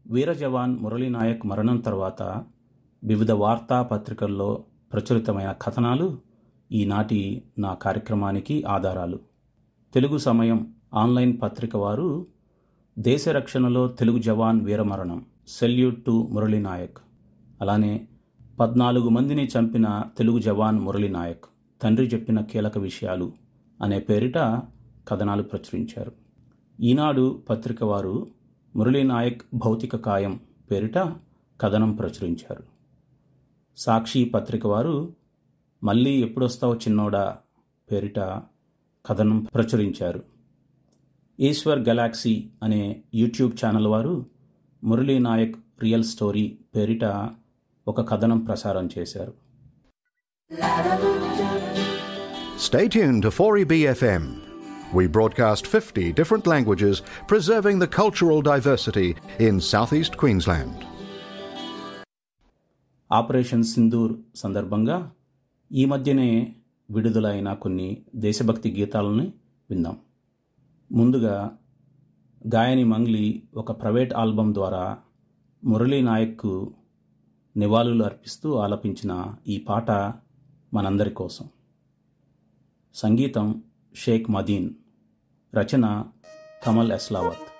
వీర జవాన్ మురళీనాయక్ మరణం తర్వాత వివిధ వార్తాపత్రికల్లో ప్రచురితమైన కథనాలు ఈనాటి నా కార్యక్రమానికి ఆధారాలు తెలుగు సమయం ఆన్లైన్ పత్రిక వారు దేశ రక్షణలో తెలుగు జవాన్ వీరమరణం సెల్యూట్ టు మురళీనాయక్ అలానే పద్నాలుగు మందిని చంపిన తెలుగు జవాన్ మురళీనాయక్ తండ్రి చెప్పిన కీలక విషయాలు అనే పేరిట కథనాలు ప్రచురించారు ఈనాడు పత్రిక వారు మురళీనాయక్ భౌతిక కాయం పేరిట కథనం ప్రచురించారు సాక్షి పత్రిక వారు మళ్ళీ ఎప్పుడొస్తావు చిన్నోడా పేరిట కథనం ప్రచురించారు ఈశ్వర్ గెలాక్సీ అనే యూట్యూబ్ ఛానల్ వారు మురళీనాయక్ రియల్ స్టోరీ పేరిట ఒక కథనం ప్రసారం చేశారు Stay tuned to 4EBFM. We broadcast 50 different languages, preserving the cultural diversity in southeast Queensland. Operation Sindoor సందర్భంగా ఈ మధ్యనే విడుదలైన కొన్ని దేశభక్తి గీతాలని విందాం ముందుగా గాయని మంగ్లీ ఒక ప్రైవేట్ ఆల్బమ్ ద్వారా మురళీ నాయక్కు నివాళులు అర్పిస్తూ ఆలపించిన ఈ పాట మనందరి కోసం సంగీతం షేక్ మదీన్ రచన కమల్ ఎస్లావత్